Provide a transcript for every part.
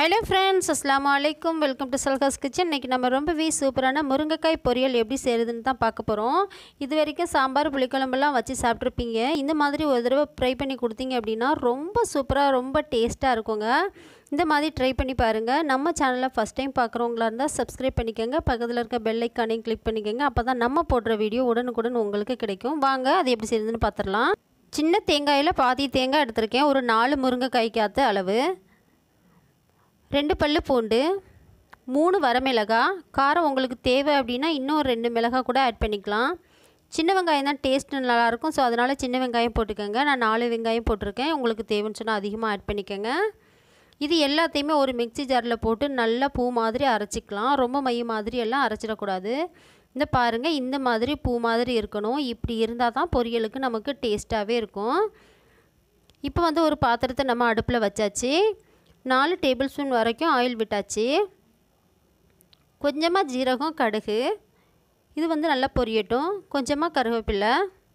hello friends அஸ்லாம் வலைக்கும் welcome to சல்காஸ் kitchen இன்றைக்கி நம்ம ரொம்பவே சூப்பரான முருங்கைக்காய் பொரியல் எப்படி செய்கிறதுன்னு தான் பார்க்க போகிறோம் இது வரைக்கும் சாம்பார் புளிக்குழம்பெல்லாம் வச்சு சாப்பிட்ருப்பீங்க இந்த மாதிரி ஒரு தடவை ட்ரை பண்ணி கொடுத்தீங்க அப்படின்னா ரொம்ப சூப்பராக ரொம்ப டேஸ்ட்டாக இருக்குங்க இந்த மாதிரி ட்ரை பண்ணி பாருங்கள் நம்ம சேனலை ஃபஸ்ட் டைம் பார்க்குறவங்களா இருந்தால் சப்ஸ்கிரைப் பண்ணிக்கோங்க பக்கத்தில் இருக்க பெல் ஐக்கானையும் கிளிக் பண்ணிக்கோங்க அப்போ தான் நம்ம போடுற வீடியோ உடனுக்குடன் உங்களுக்கு கிடைக்கும் வாங்க அது எப்படி செய்யுதுன்னு பார்த்துடலாம் சின்ன தேங்காயில் பாதி தேங்காய் எடுத்திருக்கேன் ஒரு நாலு முருங்கைக்காய்க்காத்த அளவு ரெண்டு பல்லு பூண்டு மூணு வரமிளகா காரம் உங்களுக்கு தேவை அப்படின்னா இன்னும் ரெண்டு மிளகாய் கூட ஆட் பண்ணிக்கலாம் சின்ன வெங்காயம் தான் டேஸ்ட் நல்லாயிருக்கும் ஸோ அதனால் சின்ன வெங்காயம் போட்டுக்கோங்க நான் நாலு வெங்காயம் போட்டிருக்கேன் உங்களுக்கு தேவைன்னு சொன்னால் அதிகமாக ஆட் பண்ணிக்கோங்க இது எல்லாத்தையுமே ஒரு மிக்சி ஜாரில் போட்டு நல்லா பூ மாதிரி அரைச்சிக்கலாம் ரொம்ப மைய மாதிரி எல்லாம் அரைச்சிடக்கூடாது இந்த பாருங்கள் இந்த மாதிரி பூ மாதிரி இருக்கணும் இப்படி இருந்தால் தான் பொரியலுக்கு நமக்கு டேஸ்ட்டாகவே இருக்கும் இப்போ வந்து ஒரு பாத்திரத்தை நம்ம அடுப்பில் வச்சாச்சு நாலு டேபிள் ஸ்பூன் வரைக்கும் ஆயில் விட்டாச்சு கொஞ்சமாக ஜீரகம் கடுகு இது வந்து நல்லா பொரியட்டும் கொஞ்சமாக கருவேப்பிலை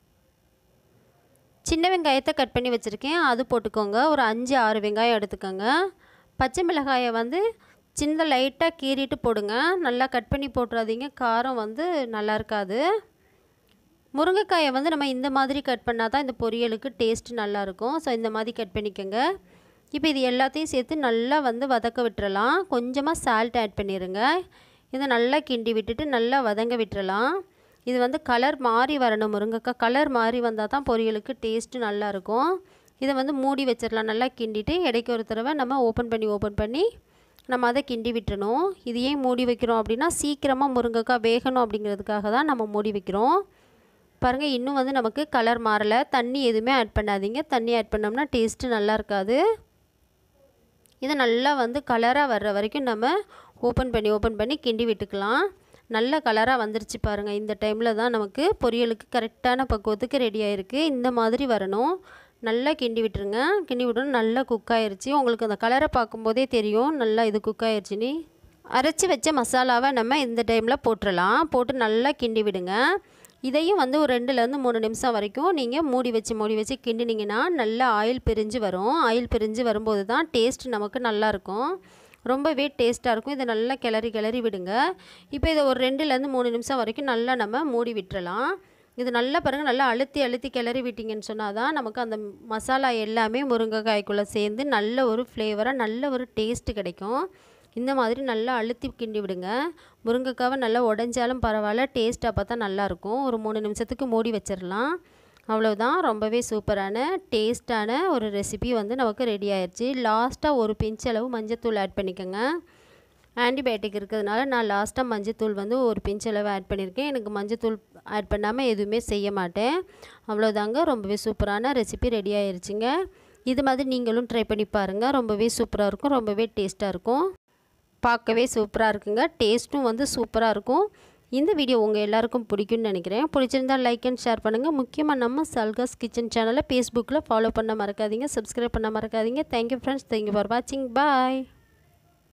சின்ன வெங்காயத்தை கட் பண்ணி வச்சுருக்கேன் அது போட்டுக்கோங்க ஒரு அஞ்சு ஆறு வெங்காயம் எடுத்துக்கோங்க பச்சை மிளகாயை வந்து சின்ன லைட்டாக கீறிட்டு போடுங்க நல்லா கட் பண்ணி போட்டுறாதீங்க காரம் வந்து நல்லா இருக்காது முருங்கைக்காயை வந்து நம்ம இந்த மாதிரி கட் பண்ணால் தான் இந்த பொரியலுக்கு டேஸ்ட் நல்லாயிருக்கும் ஸோ இந்த மாதிரி கட் பண்ணிக்கோங்க இப்போ இது எல்லாத்தையும் சேர்த்து நல்லா வந்து வதக்க விட்டுறலாம் கொஞ்சமாக சால்ட் ஆட் பண்ணிடுங்க இதை நல்லா கிண்டி விட்டுட்டு நல்லா வதங்க விட்டுறலாம் இது வந்து கலர் மாறி வரணும் முருங்கைக்காய் கலர் மாறி வந்தால் தான் பொரியலுக்கு டேஸ்ட்டு நல்லாயிருக்கும் இதை வந்து மூடி வச்சிடலாம் நல்லா கிண்டிட்டு இடைக்கு ஒரு தடவை நம்ம ஓப்பன் பண்ணி ஓப்பன் பண்ணி நம்ம அதை கிண்டி விட்டுறணும் இது ஏன் மூடி வைக்கிறோம் அப்படின்னா சீக்கிரமாக முருங்கைக்காய் வேகணும் அப்படிங்கிறதுக்காக தான் நம்ம மூடி வைக்கிறோம் பாருங்கள் இன்னும் வந்து நமக்கு கலர் மாறலை தண்ணி எதுவுமே ஆட் பண்ணாதீங்க தண்ணி ஆட் பண்ணோம்னா டேஸ்ட்டு நல்லா இருக்காது இதை நல்லா வந்து கலராக வர்ற வரைக்கும் நம்ம ஓப்பன் பண்ணி ஓப்பன் பண்ணி கிண்டி விட்டுக்கலாம் நல்ல கலராக வந்துருச்சு பாருங்கள் இந்த டைமில் தான் நமக்கு பொரியலுக்கு கரெக்டான பக்குவத்துக்கு ரெடி ஆகிருக்கு இந்த மாதிரி வரணும் நல்லா கிண்டி விட்டுருங்க கிண்டி விட்டோன்னு நல்லா குக் ஆயிடுச்சு உங்களுக்கு அந்த கலரை பார்க்கும்போதே தெரியும் நல்லா இது குக் ஆயிடுச்சுன்னு அரைச்சி வச்ச மசாலாவை நம்ம இந்த டைமில் போட்டுடலாம் போட்டு நல்லா கிண்டி விடுங்க இதையும் வந்து ஒரு ரெண்டுலேருந்து மூணு நிமிஷம் வரைக்கும் நீங்கள் மூடி வச்சு மூடி வச்சு கிண்டினீங்கன்னா நல்லா ஆயில் பிரிஞ்சு வரும் ஆயில் பிரிஞ்சு வரும்போது தான் டேஸ்ட் நமக்கு நல்லாயிருக்கும் ரொம்பவே டேஸ்ட்டாக இருக்கும் இதை நல்லா கிளறி கிளறி விடுங்க இப்போ இதை ஒரு ரெண்டுலேருந்து மூணு நிமிஷம் வரைக்கும் நல்லா நம்ம மூடி விட்டுறலாம் இது நல்லா பாருங்கள் நல்லா அழுத்தி அழுத்தி கிளறி விட்டிங்கன்னு சொன்னால் தான் நமக்கு அந்த மசாலா எல்லாமே முருங்கைக்காய்க்குள்ளே சேர்ந்து நல்ல ஒரு ஃப்ளேவராக நல்ல ஒரு டேஸ்ட்டு கிடைக்கும் இந்த மாதிரி நல்லா அழுத்தி கிண்டி விடுங்க முருங்கைக்காவை நல்லா உடஞ்சாலும் பரவாயில்ல டேஸ்ட் அப்போ தான் நல்லாயிருக்கும் ஒரு மூணு நிமிஷத்துக்கு மூடி வச்சிடலாம் அவ்வளோதான் ரொம்பவே சூப்பரான டேஸ்ட்டான ஒரு ரெசிபி வந்து நமக்கு ரெடி ஆயிடுச்சு லாஸ்ட்டாக ஒரு பிஞ்ச் அளவு மஞ்சத்தூள் ஆட் பண்ணிக்கோங்க ஆன்டிபயோட்டிக் இருக்கிறதுனால நான் லாஸ்ட்டாக மஞ்சத்தூள் வந்து ஒரு பிஞ்ச் அளவு ஆட் பண்ணியிருக்கேன் எனக்கு மஞ்சத்தூள் ஆட் பண்ணாமல் எதுவுமே செய்ய மாட்டேன் அவ்வளோதாங்க ரொம்பவே சூப்பரான ரெசிபி ரெடி ஆயிடுச்சுங்க இது மாதிரி நீங்களும் ட்ரை பண்ணி பாருங்கள் ரொம்பவே சூப்பராக இருக்கும் ரொம்பவே டேஸ்ட்டாக இருக்கும் பார்க்கவே சூப்பராக இருக்குங்க டேஸ்ட்டும் வந்து சூப்பராக இருக்கும் இந்த வீடியோ உங்கள் எல்லாருக்கும் பிடிக்கும்னு நினைக்கிறேன் பிடிச்சிருந்தால் லைக் அண்ட் ஷேர் பண்ணுங்கள் முக்கியமாக நம்ம சல்காஸ் கிச்சன் சேனலை ஃபேஸ்புக்கில் ஃபாலோ பண்ண மறக்காதீங்க சப்ஸ்கிரைப் பண்ண மறக்காதீங்க தேங்க்யூ ஃப்ரெண்ட்ஸ் தேங்க்யூ ஃபார் வாட்சிங் பாய்